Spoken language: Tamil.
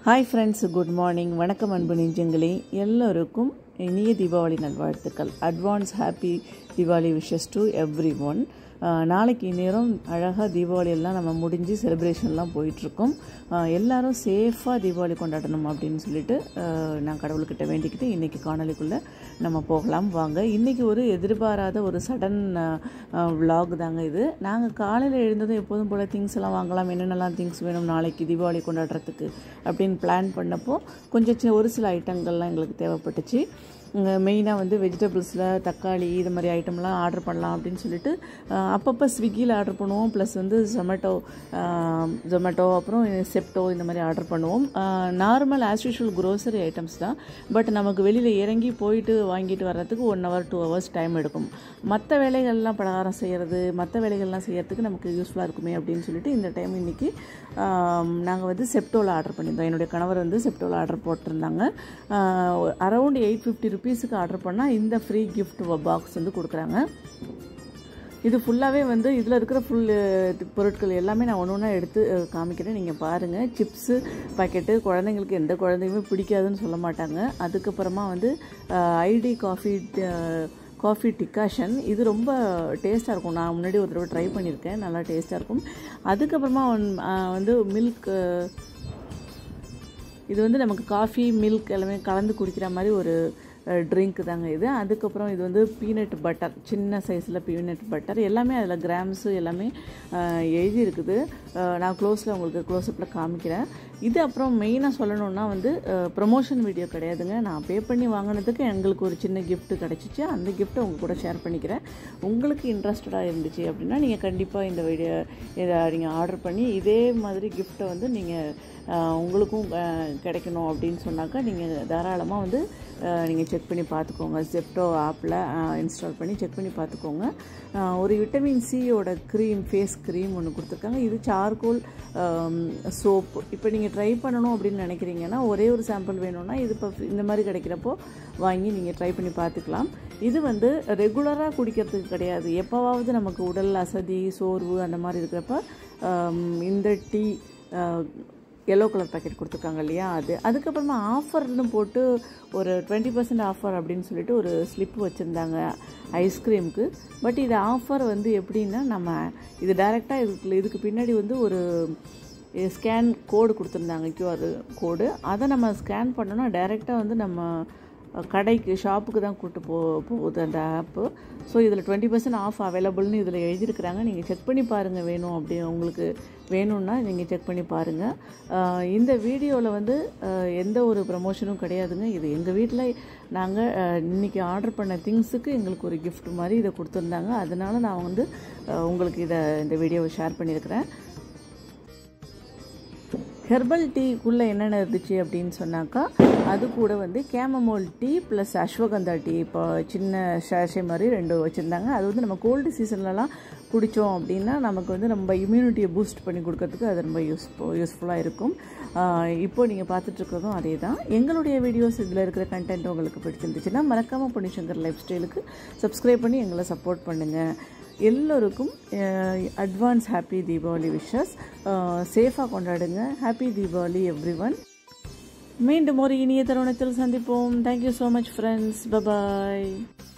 ஹாய் ஃப்ரெண்ட்ஸ் குட் மார்னிங் வணக்கம் அன்பு நெஞ்சங்களே எல்லோருக்கும் இனிய தீபாவளி நல்வாழ்த்துக்கள் advance happy Deepavali wishes to everyone நாளைக்கு நேரம் அழகாக தீபாவளி எல்லாம் நம்ம முடிஞ்சு செலிப்ரேஷன்லாம் போயிட்டுருக்கோம் எல்லாரும் சேஃபாக தீபாவளி கொண்டாடணும் அப்படின்னு சொல்லிட்டு அஹ், நான் கடவுள்கிட்ட வேண்டிக்கிட்டு இன்றைக்கி காணொலிக்குள்ளே நம்ம போகலாம் வாங்க இன்றைக்கி ஒரு எதிர்பாராத ஒரு சடன் vlog தாங்க இது நாங்கள் காலையில் எழுந்ததும் எப்போதும் போல் திங்ஸ் எல்லாம் வாங்கலாம் என்னென்னலாம் திங்ஸ் வேணும் நாளைக்கு தீபாவளி கொண்டாடுறதுக்கு அப்படின்னு பிளான் பண்ணப்போ கொஞ்சம் சின்ன ஒரு சில ஐட்டங்கள்லாம் எங்களுக்கு தேவைப்பட்டுச்சு மெயினாக வந்து வெஜிடபிள்ஸில் தக்காளி இது மாதிரி ஐட்டம்லாம் ஆர்டர் பண்ணலாம் அப்படின்னு சொல்லிட்டு அஹ், அப்பப்போ ஸ்விக்கியில் ஆர்டர் பண்ணுவோம் ப்ளஸ் வந்து ஜொமேட்டோ ஜொமேட்டோ அப்புறம் செப்டோ இந்த மாதிரி ஆர்டர் பண்ணுவோம் normal as usual grocery items தான் பட் நமக்கு வெளியில் இறங்கி போயிட்டு வாங்கிட்டு வர்றதுக்கு one hour two hours time எடுக்கும் மற்ற வேலைகள்லாம் பலகாரம் செய்கிறது மற்ற வேலைகள்லாம் செய்யறதுக்கு நமக்கு யூஸ்ஃபுல்லாக இருக்குமே அப்படின்னு சொல்லிட்டு இந்த டைம் இன்றைக்கி நாங்கள் வந்து செப்டோவில் ஆர்டர் பண்ணியிருந்தோம் என்னுடைய கணவர் வந்து செப்டோவில் ஆர்டர் போட்டிருந்தாங்க அரௌண்ட் எயிட் ஃபிஃப்டி ருபீஸுக்கு ஆர்டர் பண்ணால் இந்த ஃப்ரீ gift பாக்ஸ் வந்து கொடுக்குறாங்க இது ஃபுல்லாகவே வந்து இதில் இருக்கிற ஃபுல் பொருட்கள் எல்லாமே நான் ஒன்று ஒன்றா எடுத்து அஹ், காமிக்கிறேன் நீங்கள் பாருங்கள் சிப்ஸு பாக்கெட்டு குழந்தைங்களுக்கு எந்த குழந்தையுமே பிடிக்காதுன்னு சொல்ல மாட்டாங்க அதுக்கப்புறமா வந்து ஐடி காஃபி காஃபி டிகாஷன் இது ரொம்ப டேஸ்ட்டாக இருக்கும் நான் முன்னாடி ஒரு தடவை ட்ரை பண்ணியிருக்கேன் நல்லா டேஸ்ட்டாக இருக்கும் அதுக்கப்புறமா வந்து, அஹ், வந்து மில்க் இது வந்து நமக்கு காஃபி மில்க் எல்லாமே கலந்து குடிக்கிற மாதிரி ஒரு ட்ரிங்க் தாங்க இது அதுக்கப்புறம் இது வந்து பீனட் பட்டர் சின்ன சைஸில் பீனட் பட்டர் எல்லாமே அதில் கிராம்ஸு எல்லாமே அஹ், எழுதி இருக்குது அஹ், நான் க்ளோஸில் உங்களுக்கு க்ளோஸ்அப்பில் காமிக்கிறேன் இது அப்புறம் மெயினாக சொல்லணுன்னா வந்து ப்ரமோஷன் வீடியோ கிடையாதுங்க நான் பே பண்ணி வாங்கினதுக்கு எங்களுக்கு ஒரு சின்ன gift கிடச்சிச்சு அந்த கிஃப்ட்டை உங்கள் கூட ஷேர் பண்ணிக்கிறேன் உங்களுக்கு இன்ட்ரெஸ்டடாக இருந்துச்சு அப்படின்னா நீங்கள் கண்டிப்பாக இந்த வீடியோ இதை நீங்கள் ஆர்டர் பண்ணி இதே மாதிரி கிஃப்ட்டை வந்து நீங்கள் உங்களுக்கும் அஹ், கிடைக்கணும் அப்படின்னு சொன்னாக்கா நீங்கள் தாராளமாக வந்து நீங்கள் செக் பண்ணி பார்த்துக்கோங்க ஜெப்டோ ஆப்பில் இன்ஸ்டால் பண்ணி செக் பண்ணி பார்த்துக்கோங்க அஹ், ஒரு விட்டமின் சியோட க்ரீம் ஃபேஸ் க்ரீம் ஒன்று கொடுத்துருக்காங்க இது சார்கோல் சோப்பு இப்போ நீங்கள் ட்ரை பண்ணணும் அப்படின்னு நினைக்கிறீங்கன்னா ஒரே ஒரு சாம்பிள் வேணும்னா இது இப்போ இந்த மாதிரி கிடைக்கிறப்போ வாங்கி நீங்கள் ட்ரை பண்ணி பார்த்துக்கலாம் இது வந்து ரெகுலராக குடிக்கிறதுக்கு கிடையாது எப்போவாவது நமக்கு உடல் அசதி சோர்வு அந்த மாதிரி இருக்கிறப்ப அம், இந்த டீ எல்லோ கலர் பேக்கெட் கொடுத்துருக்காங்க இல்லையா அது அதுக்கப்புறமா ஆஃபர்னு போட்டு ஒரு டுவெண்ட்டி பர்சன்ட் ஆஃபர் அப்படின்னு சொல்லிட்டு ஒரு ஸ்லிப் வச்சுருந்தாங்க ஐஸ்கிரீமுக்கு பட் இது ஆஃபர் வந்து எப்படின்னா நம்ம இது டைரெக்டாக இதுக்கு இதுக்கு பின்னாடி வந்து ஒரு ஸ்கேன் கோடு கொடுத்துருந்தாங்க கியூஆர் கோடு அதை நம்ம ஸ்கேன் பண்ணோன்னா டைரெக்டாக வந்து நம்ம கடைக்கு ஷாப்புக்கு தான் கூட்டு போ போகுது அந்த ஆப்பு ஸோ இதில் டுவெண்ட்டி பர்சன்ட் ஆஃப் அவைலபிள்னு இதில் எழுதியிருக்கிறாங்க நீங்கள் செக் பண்ணி பாருங்கள் வேணும் அப்படி உங்களுக்கு வேணும்னா நீங்கள் செக் பண்ணி பாருங்கள் ஆஹ் இந்த வீடியோவில் வந்து ஆஹ் எந்த ஒரு ப்ரமோஷனும் கிடையாதுங்க இது எங்கள் வீட்டில் நாங்கள் இன்றைக்கி ஆர்டர் பண்ண திங்ஸுக்கு எங்களுக்கு ஒரு gift மாதிரி இதை கொடுத்துருந்தாங்க அதனால நான் வந்து ஆஹ் உங்களுக்கு இதை இந்த வீடியோவை ஷேர் பண்ணியிருக்கிறேன் ஹெர்பல் டீக்குள்ளே என்னென்ன இருந்துச்சு அப்படின்னு சொன்னாக்கா அது கூட வந்து chamomile tea plus ashwagandha tea இப்போ சின்ன ஷேஷே மாதிரி ரெண்டு வச்சுருந்தாங்க அது வந்து நம்ம கோல்டு சீசன்லலாம் குடித்தோம் அப்படின்னா நமக்கு வந்து நம்ம இம்யூனிட்டியை பூஸ்ட் பண்ணி கொடுக்கறதுக்கு அது ரொம்ப யூஸ் யூஸ்ஃபுல்லாக இருக்கும் ஆஹ் இப்போ நீங்கள் பார்த்துட்ருக்கிறதும் அதே தான் எங்களுடைய வீடியோஸ் இதில் இருக்கிற கண்டென்ட் உங்களுக்கு பிடிச்சிருந்துச்சுன்னா மறக்காமல் பொன்னிசங்கர் லைஃப் ஸ்டைலுக்கு சப்ஸ்கிரைப் பண்ணி எங்களை சப்போர்ட் பண்ணுங்கள் எல்லோருக்கும் அட்வான்ஸ் ஹாப்பி தீபாவளி விஷஸ் சேஃபாக கொண்டாடுங்க ஹாப்பி தீபாவளி எவ்ரி ஒன் மீண்டும் ஒரு இனிய தருணத்தில் சந்திப்போம் thank you so much friends bye bye